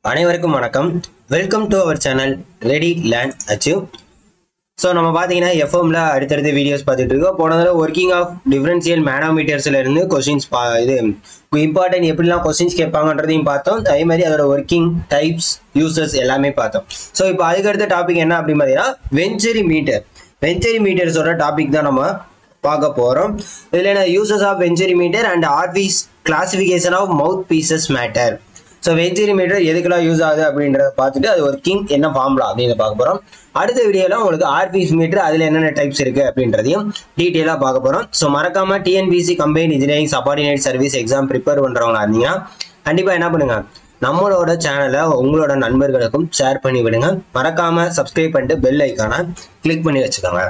அனைவருக்கும் வணக்கம் welcome to our channel ready land achieve so நம்ம பார்த்தீங்கன்னா எஃப்எம்ல அடுத்தடுத்த வீடியோஸ் பார்த்துட்டு இருக்கோம் போன தடவை ஒர்க்கிங் ஆஃப் டிஃபரன்சியல் மேனோமீட்டர்ஸ்ல இருந்து கொஸ்டின்ஸ் பா இது இம்பார்ட்டன்ட் எப்படிலாம் கொஸ்டின்ஸ் கேட்பாங்கன்றதையும் பார்த்தோம் அதே மாதிரி அதோட ஒர்க்கிங் டைப்ஸ் யூசர்ஸ் எல்லாமே பார்த்தோம் ஸோ இப்போ அதுக்கடுத்த டாபிக் என்ன அப்படின்னு பார்த்தீங்கன்னா வெஞ்சரி மீட்டர் வெஞ்சரி மீட்டர்ஸோட டாபிக் தான் நம்ம பார்க்க போகிறோம் இதில் என்ன uses of venturi meter and orifice classification of mouthpieces matter so venturi meter எதுக்கெல்லாம் யூஸ் ஆகுது அப்படின்றத பார்த்துட்டு அது ஒர்க்கிங் என்ன ஃபார்ம்லாம் அப்படின்னு பார்க்க போகிறோம் அடுத்த வீடியோவில் உங்களுக்கு ஆர்பிஎஸ் மீட்டர் அதில் என்னென்ன டைப்ஸ் இருக்குது அப்படின்றதையும் டீட்டெயிலாக பார்க்க போகிறோம் ஸோ மறக்காம TNPSC company engineering subordinate service exam prepare பண்ணுறவங்களா இருந்தீங்கன்னா கண்டிப்பாக என்ன பண்ணுங்க நம்மளோட சேனலை உங்களோட நண்பர்களுக்கும் ஷேர் பண்ணி விடுங்க மறக்காம சப்ஸ்கிரைப் பண்ணிட்டு பெல் ஐக்கானை கிளிக் பண்ணி வச்சுக்கோங்க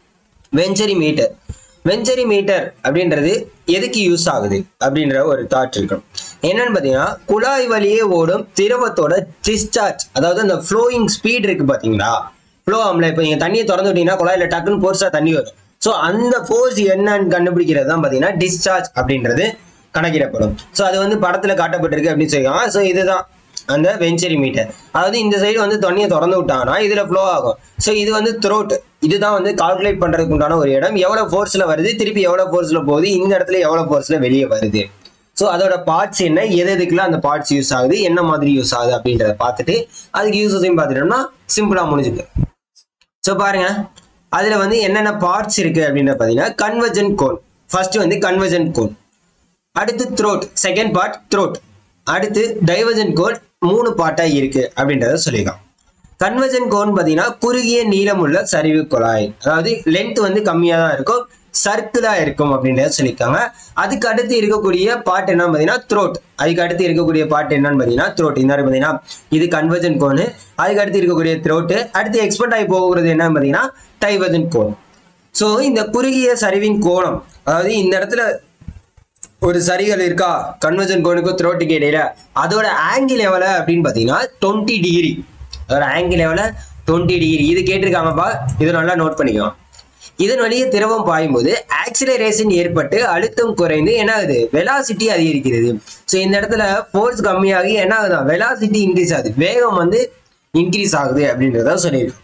வெஞ்சரி மீட்டர் வெஞ்சரி மீட்டர் அப்படின்றது எதுக்கு யூஸ் ஆகுது அப்படின்ற ஒரு தாட் இருக்கும் என்னன்னு பார்த்தீங்கன்னா குழாய் வழியே ஓடும் திரவத்தோட டிஸ்சார்ஜ் அதாவது அந்த ஃப்ளோயிங் ஸ்பீட் இருக்கு பார்த்தீங்களா ஃப்ளோ ஆகல இப்போ நீங்கள் தண்ணியை திறந்து விட்டீங்கன்னா குழாயில் டக்குன்னு ஃபோர்ஸாக தண்ணி வரும் ஸோ அந்த ஃபோர்ஸ் என்னன்னு கண்டுபிடிக்கிறது தான் பார்த்தீங்கன்னா டிஸ்சார்ஜ் அப்படின்றது கணக்கிடப்படும் ஸோ அது வந்து படத்தில் காட்டப்பட்டிருக்கு அப்படின்னு சொல்லுவாங்க ஸோ இதுதான் அந்த வெஞ்சரி மீட்டர் அதாவது இந்த சைடு வந்து தண்ணியை திறந்து விட்டாங்கன்னா இதுல ஃப்ளோ ஆகும் ஸோ இது வந்து த்ரோட் இதுதான் வந்து கால்குலேட் பண்றதுக்கு உண்டான ஒரு இடம் எவ்வளவு ஃபோர்ஸ்ல வருது திருப்பி எவ்வளவு ஃபோர்ஸ்ல போகுது இந்த இடத்துல எவ்வளவு ஃபோர்ஸ்ல வெளியே வருது ஸோ அதோட பார்ட்ஸ் என்ன எது எதுக்குலாம் அந்த பார்ட்ஸ் யூஸ் ஆகுது என்ன மாதிரி யூஸ் ஆகுது அப்படின்றத பார்த்துட்டு அதுக்கு யூஸஸையும் பார்த்துட்டோம்னா சிம்பிளா முடிஞ்சுது ஸோ பாருங்க அதுல வந்து என்னென்ன பார்ட்ஸ் இருக்கு அப்படின்றத பார்த்தீங்கன்னா கன்வர்ஜன் கோன் ஃபர்ஸ்ட் வந்து கன்வர்ஜன் கோன் அடுத்து த்ரோட் செகண்ட் பார்ட் த்ரோட் அடுத்து டைவர்ஜன் கோன் மூணு பார்ட்டாக இருக்கு அப்படின்றத சொல்லிக்கலாம் கன்வர்ஜன் கோன் பார்த்தீங்கன்னா குறுகிய நீளமுள்ள சரிவு குழாய் அதாவது லென்த் வந்து கம்மியாக தான் இருக்கும் சர்க்கிளா இருக்கும் அப்படின்றத சொல்லியிருக்காங்க அதுக்கு அடுத்து இருக்கக்கூடிய பார்ட் என்னன்னு பார்த்தீங்கன்னா த்ரோட் அதுக்கு அடுத்து இருக்கக்கூடிய பார்ட் என்னன்னு பார்த்தீங்கன்னா த்ரோட் இந்த பார்த்தீங்கன்னா இது கன்வர்ஜன் கோனு அதுக்கு அடுத்து இருக்கக்கூடிய த்ரோட்டு அடுத்து எக்ஸ்பர்ட் ஆகி போகிறது என்னன்னு பார்த்தீங்கன்னா டைவர்ஜன் கோன் ஸோ இந்த குறுகிய சரிவின் கோணம் அதாவது இந்த இடத்துல ஒரு சரிகள் இருக்கா கன்வர்ஜன் கோனுக்கும் த்ரோட்டுக்கு இடையில அதோட ஆங்கிள் எவ்வளோ அப்படின்னு பார்த்தீங்கன்னா டுவெண்ட்டி டிகிரி அதோட ஆங்கிள் எவ்வளோ டுவெண்ட்டி டிகிரி இது கேட்டிருக்காங்கப்பா இது நல்லா நோட் பண்ணிக்கலாம் இதன் வழியே திரவம் பாயும்போது ஆக்சிலரேஷன் ஏற்பட்டு அழுத்தம் குறைந்து என்ன ஆகுது வெலாசிட்டி அதிகரிக்கிறது ஸோ இந்த இடத்துல ஃபோர்ஸ் கம்மியாகி என்ன ஆகுதா வெலாசிட்டி இன்க்ரீஸ் ஆகுது வேகம் வந்து இன்க்ரீஸ் ஆகுது அப்படின்றத சொல்லியிருக்கோம்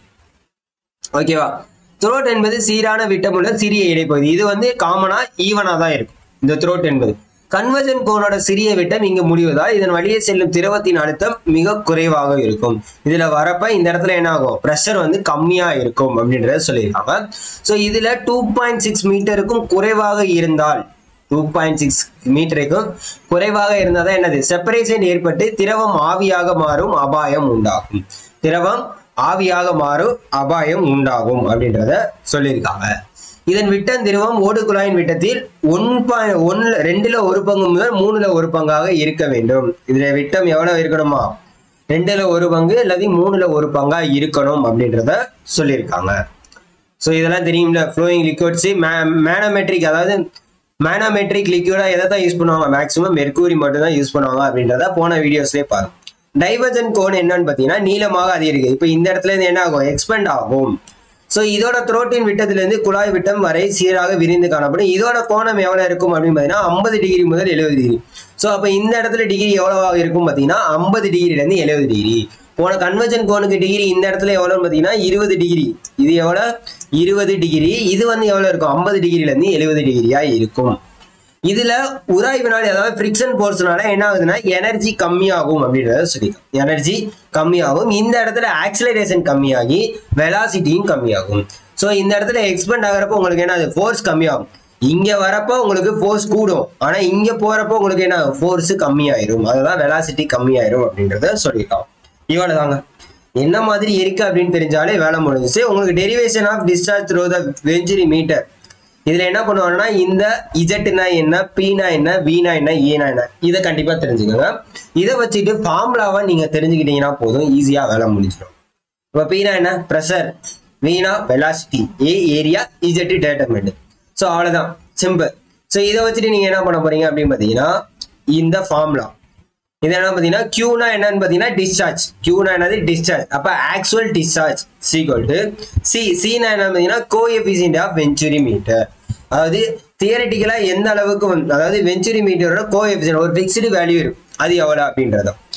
ஓகேவா த்ரோட் என்பது சீரான விட்டமுள்ள சிறிய இடைப்பகுதி இது வந்து காமனா ஈவனா தான் இருக்கும் இந்த த்ரோட் என்பது கன்வர்ஜன் கோனோட சிறிய விட்டம் இங்கு முடிவதால் இதன் வழியே செல்லும் திரவத்தின் அழுத்தம் மிக குறைவாக இருக்கும் இதுல வரப்ப இந்த இடத்துல என்ன ஆகும் ப்ரெஷர் வந்து கம்மியா இருக்கும் அப்படின்றத சொல்லியிருக்காங்க ஸோ இதுல டூ பாயிண்ட் சிக்ஸ் மீட்டருக்கும் குறைவாக இருந்தால் டூ பாயிண்ட் சிக்ஸ் மீட்டருக்கும் குறைவாக இருந்தால் தான் என்னது செப்பரேஷன் ஏற்பட்டு திரவம் ஆவியாக மாறும் அபாயம் உண்டாகும் திரவம் ஆவியாக மாறும் அபாயம் உண்டாகும் அப்படின்றத சொல்லியிருக்காங்க இதன் விட்டம் திரவம் ஓடு குழாயின் விட்டத்தில் ஒன் பாயிண்ட் ஒன்னு ரெண்டுல ஒரு பங்கு முதல் மூணுல ஒரு பங்காக இருக்க வேண்டும் இதுல விட்டம் எவ்வளவு இருக்கணுமா ரெண்டுல ஒரு பங்கு இல்லாட்டி மூணுல ஒரு பங்கா இருக்கணும் அப்படின்றத சொல்லியிருக்காங்க ஸோ இதெல்லாம் தெரியும்ல ஃப்ளோயிங் லிக்விட்ஸ் மேனோமெட்ரிக் அதாவது மேனோமெட்ரிக் லிக்விடா எதை தான் யூஸ் பண்ணுவாங்க மேக்ஸிமம் மெர்க்கூரி மட்டும் தான் யூஸ் பண்ணுவாங்க அப்படின்றத போன வீடியோஸ்லேயே பாருங்க டைவர்ஜன் கோன் என்னன்னு பார்த்தீங்கன்னா நீளமாக அதிகரிக்குது இப்போ இந்த இடத்துல இருந்து என்ன ஆகும் எக்ஸ்பெண்ட் ஆகும் ஸோ இதோட த்ரோட்டின் விட்டத்திலிருந்து குழாய் விட்டம் வரை சீராக விரிந்து காணப்படும் இதோட கோணம் எவ்வளோ இருக்கும் அப்படின்னு பார்த்தீங்கன்னா ஐம்பது டிகிரி முதல் எழுபது டிகிரி ஸோ அப்போ இந்த இடத்துல டிகிரி எவ்வளோவாக இருக்கும் பார்த்தீங்கன்னா ஐம்பது டிகிரிலேருந்து எழுபது டிகிரி போன கன்வர்ஜன் கோனுக்கு டிகிரி இந்த இடத்துல எவ்வளோன்னு பார்த்தீங்கன்னா இருபது டிகிரி இது எவ்வளோ இருபது டிகிரி இது வந்து எவ்வளோ இருக்கும் ஐம்பது டிகிரிலேருந்து எழுபது டிகிரியாக இருக்கும் இதுல உராய்வினால் அதாவது ஃப்ரிக்ஷன் போர்ஸ்னால என்ன ஆகுதுன்னா எனர்ஜி கம்மியாகும் அப்படின்றத சொல்லிக்கலாம் எனர்ஜி கம்மியாகும் இந்த இடத்துல ஆக்சிலரேஷன் கம்மியாகி வெலாசிட்டியும் கம்மியாகும் ஸோ இந்த இடத்துல எக்ஸ்பெண்ட் ஆகிறப்போ உங்களுக்கு என்ன ஃபோர்ஸ் கம்மியாகும் இங்க வரப்போ உங்களுக்கு ஃபோர்ஸ் கூடும் ஆனா இங்க போறப்போ உங்களுக்கு என்ன ஃபோர்ஸ் கம்மியாயிரும் அதுதான் வெலாசிட்டி கம்மியாயிரும் அப்படின்றத சொல்லியிருக்காங்க இவ்வளவுதாங்க என்ன மாதிரி இருக்கு அப்படின்னு தெரிஞ்சாலே வேலை முடிஞ்சிச்சு உங்களுக்கு derivation of discharge through the venturi meter இதுல என்ன பண்ணுவாங்கன்னா இந்த இஜட்னா என்ன பீனா என்ன வீனா என்ன ஏனா என்ன இதை கண்டிப்பா தெரிஞ்சுக்கோங்க இதை வச்சுட்டு ஃபார்முலாவை நீங்க தெரிஞ்சுக்கிட்டீங்கன்னா போதும் ஈஸியா வேலை முடிச்சிடும் இப்போ பீனா என்ன ப்ரெஷர் வீணா velocity A area Z datum so அவ்வளோதான் சிம்பிள் ஸோ இதை வச்சுட்டு நீங்க என்ன பண்ண போறீங்க அப்படின்னு பார்த்தீங்கன்னா இந்த ஃபார்முலா இது என்ன பார்த்தீங்கன்னா கியூனா என்னன்னு பார்த்தீங்கன்னா டிஸ்சார்ஜ் கியூனா என்னது டிஸ்சார்ஜ் அப்போ actual discharge equal to C சீனா என்ன பார்த்தீங்கன்னா கோஎஃபிசியன்ட் ஆஃப் வெஞ்சுரி மீட்டர் அதாவது தியரட்டிக்கலா எந்த அளவுக்கு வந்து அதாவது வெஞ்சுரி மீட்டரோட கோஎஃபிசியன்ட் ஒரு ஃபிக்ஸ்டு வேல்யூ இருக்கும் அது எவ்வளோ அப்படின்றதும்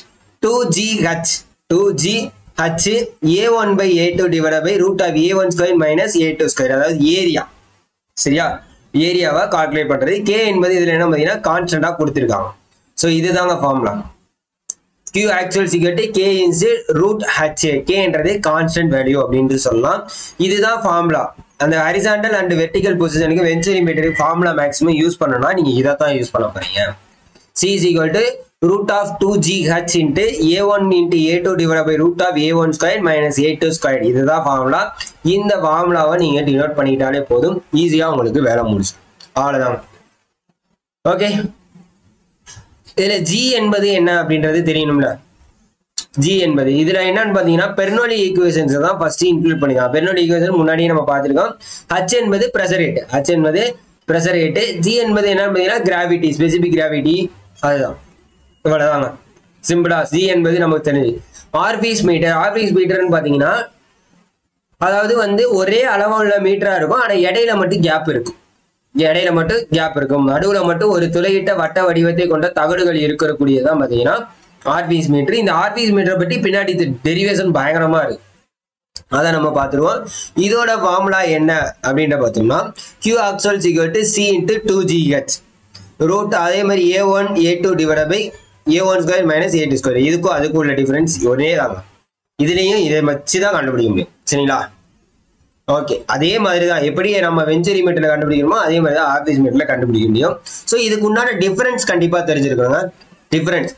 two G H two G H A one by A two divide by root of A one square minus A two square அதாவது ஏரியா சரியா ஏரியாவை கால்குலேட் பண்றது கே என்பது இதுல என்ன பார்த்தீங்கன்னா கான்ஸ்டன்டா கொடுத்துருக்காங்க ஸோ இதுதாங்க formula Q actual equal to K into root H K என்றது கான்ஸ்டன்ட் வேல்யூ அப்படின்னு சொல்லலாம் இதுதான் ஃபார்முலா அந்த ஹரிசாண்டல் அண்ட் வெர்டிகல் பொசிஷனுக்கு வெஞ்சரி மீட்டருக்கு ஃபார்முலா மேக்ஸிமம் யூஸ் பண்ணணும்னா நீங்க இதை தான் யூஸ் பண்ண போறீங்க C is equal to root of 2GH into A1 into A2 divided by root of A1 square minus A2 square இதுதான் ஃபார்முலா இந்த ஃபார்முலாவை நீங்க டினோட் பண்ணிட்டாலே போதும் ஈஸியா உங்களுக்கு வேலை முடிச்சு அவ்வளவுதான் ஓகே இதுல ஜி என்பது என்ன அப்படின்றது தெரியணும்ல ஜி என்பது இதுல என்னன்னு பாத்தீங்கன்னா பெர்னோலி ஈக்குவேஷன்ஸ் தான் ஃபர்ஸ்ட் இன்க்ளூட் பண்ணிக்கலாம் பெர்னோலி ஈக்குவேஷன் முன்னாடியே நம்ம பார்த்திருக்கோம் ஹச் என்பது ப்ரெஷர் ரேட் ஹச் என்பது ப்ரெஷர் ரேட் ஜி என்பது என்னன்னு பாத்தீங்கன்னா கிராவிட்டி ஸ்பெசிபிக் கிராவிட்டி அதுதான் இவ்வளவுதாங்க சிம்பிளா ஜி என்பது நமக்கு தெரிஞ்சு ஆர்பிஸ் மீட்டர் ஆர்பிஸ் மீட்டர்னு பாத்தீங்கன்னா அதாவது வந்து ஒரே அளவுள்ள மீட்டரா இருக்கும் ஆனா இடையில மட்டும் கேப் இருக்கும் இடையில மட்டும் கேப் இருக்கும் நடுவுல மட்டும் ஒரு துளையிட்ட வட்ட வடிவத்தை கொண்ட தகடுகள் இருக்கக்கூடியதான் பாத்தீங்கன்னா ஆர்பிஎஸ் மீட்டர் இந்த ஆர்பிஎஸ் மீட்டரை பற்றி பின்னாடி டெரிவேஷன் பயங்கரமா இருக்கு அதை நம்ம பார்த்துருவோம் இதோட ஃபார்முலா என்ன அப்படின்ற பார்த்தோம்னா Q actual equal to C into two G H root அதே மாதிரி A one A two divide by A one square minus A two square இதுக்கும் அதுக்கும் உள்ள டிஃபரன்ஸ் ஒரே தாங்க இதுலேயும் இதை வச்சு தான் கண்டுபிடிக்க முடியும் சரிங்களா ஓகே அதே மாதிரி தான் எப்படி நம்ம வெஞ்சரி மீட்டர்ல கண்டுபிடிக்கிறோமோ அதே மாதிரி தான் ஆர்பிஎஸ் மீட்டர்ல கண்டுபிடிக்க முடியும் ஸோ இதுக்கு உண்டான டிஃபரன்ஸ் கண்டிப்பாக தெரிஞ்சிருக்கோங்க டிஃபரன்ஸ்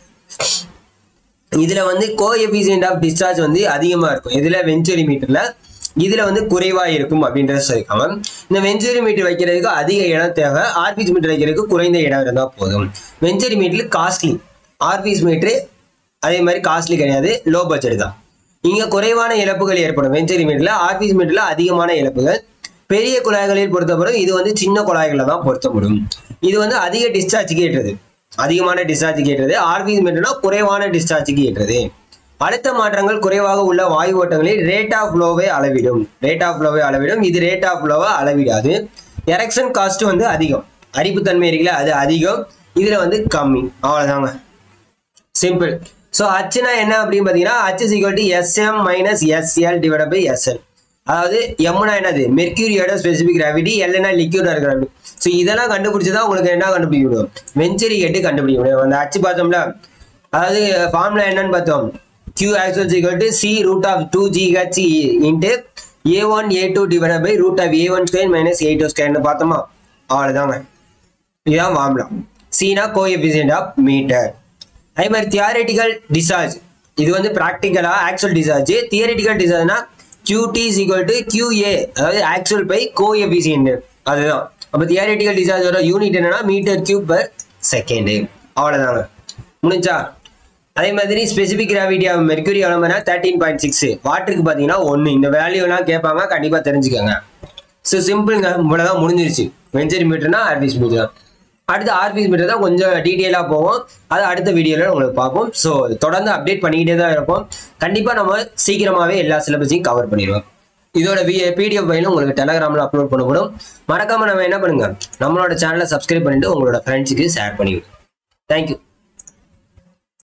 இதுல வந்து கோ எஃபிசியன்ட் ஆஃப் டிஸ்சார்ஜ் வந்து அதிகமா இருக்கும் இதுல வெஞ்சுரி மீட்டர்ல இதுல வந்து குறைவா இருக்கும் அப்படின்றத சொல்லியிருக்காங்க இந்த வெஞ்சுரி மீட்டர் வைக்கிறதுக்கு அதிக இடம் தேவை ஆர்பிஎஸ் மீட்டர் வைக்கிறதுக்கு குறைந்த இடம் இருந்தா போதும் venturi meter costly orifice meter அதே மாதிரி காஸ்ட்லி கிடையாது லோ பட்ஜெட் தான் இங்க குறைவான இழப்புகள் ஏற்படும் வெஞ்சரி மீட்டர்ல ஆர்பிஎஸ் மீட்டர்ல அதிகமான இழப்புகள் பெரிய குழாய்களில் பொறுத்தவரை இது வந்து சின்ன குழாய்களை தான் பொருத்த முடியும் இது வந்து அதிக டிஸ்சார்ஜுக்கு ஏற்றது அதிகமான டிஸ்சார்ஜுக்கு ஏற்றது ஆர்பிஎஸ் மீட்டர்னா குறைவான டிஸ்சார்ஜுக்கு ஏற்றது அழுத்த மாற்றங்கள் குறைவாக உள்ள வாயு ஓட்டங்களில் ரேட் ஆஃப் ஃப்ளோவை அளவிடும் ரேட் ஆஃப் ஃப்ளோவை அளவிடும் இது ரேட் ஆஃப் ஃப்ளோவை அளவிடாது எரெக்ஷன் காஸ்ட் வந்து அதிகம் அரிப்புத்தன்மை இருக்குல்ல அது அதிகம் இதுல வந்து கம்மி அவ்வளவுதாங்க சிம்பிள் ஸோ ஹச்னா என்ன அப்படின்னு பார்த்தீங்கன்னா H is equal to S M minus S L divide by S L அதாவது எம்னா என்னது மெர்க்யூரியோட ஸ்பெசிபிக் கிராவிட்டி எல்னா லிக்யூடா கிராவிட்டி ஸோ இதெல்லாம் கண்டுபிடிச்சு தான் உங்களுக்கு என்ன கண்டுபிடிக்க முடியும் வெஞ்சரி கேட்டு கண்டுபிடிக்க முடியும் அந்த ஹச் பார்த்தோம்ல அதாவது ஃபார்முலா என்னன்னு பார்த்தோம் q actual equal to C root of two G H into A one A two divide by root of A one square minus A two ஸ்கொயர்னு பார்த்தோமா அவ்வளோதாங்க இதுதான் ஃபார்முலா சீனா கோ எஃபிசியன்ட் ஆஃப் மீட்டர் அதே மாதிரி தியாரிட்டிக்கல் டிசார்ஜ் இது வந்து ப்ராக்டிக்கலா ஆக்சுவல் டிசார்ஜ் தியரிட்டிக்கல் டிசார்ஜ்னா QT is equal to QA அதாவது ஆக்சுவல் பை கோ எஃபிசியன்ட் அதுதான் அப்போ தியரிட்டிக்கல் டிசார்ஜோட யூனிட் என்னன்னா மீட்டர் கியூப் பர் செகண்ட் அவ்வளோதாங்க முடிஞ்சா அதே மாதிரி ஸ்பெசிபிக் கிராவிட்டி ஆஃப் மெர்க்குரி எவ்வளோனா தேர்ட்டீன் பாயிண்ட் சிக்ஸ் வாட்டருக்கு பார்த்தீங்கன்னா ஒன்று இந்த வேல்யூலாம் கேட்பாங்க கண்டிப்பாக தெரிஞ்சுக்கோங்க ஸோ சிம்பிளுங்க இவ்வளோதான் முடிஞ்சிருச்சு வெஞ்சரி மீட்டர்னா ஆர்பிஎஸ் மீட்டர் தான் அடுத்து ஆர்பிஎஸ் மீட்டர் தான் கொஞ்சம் டீட்டெயிலாக போவோம் அது அடுத்த வீடியோவில் உங்களுக்கு பார்ப்போம் ஸோ தொடர்ந்து அப்டேட் பண்ணிக்கிட்டே தான் இருப்போம் கண்டிப்பாக நம்ம சீக்கிரமாகவே எல்லா சிலபஸையும் கவர் பண்ணிடுவோம் இதோட வி பிடிஎஃப் ஃபைலும் உங்களுக்கு டெலகிராமில் அப்லோட் பண்ணப்படும் மறக்காமல் நம்ம என்ன பண்ணுங்க நம்மளோட சேனலை சப்ஸ்கிரைப் பண்ணிட்டு உங்களோட ஃப்ரெண்ட்ஸுக்கு ஷேர் பண்ணிவிடுங்க தேங்க்யூ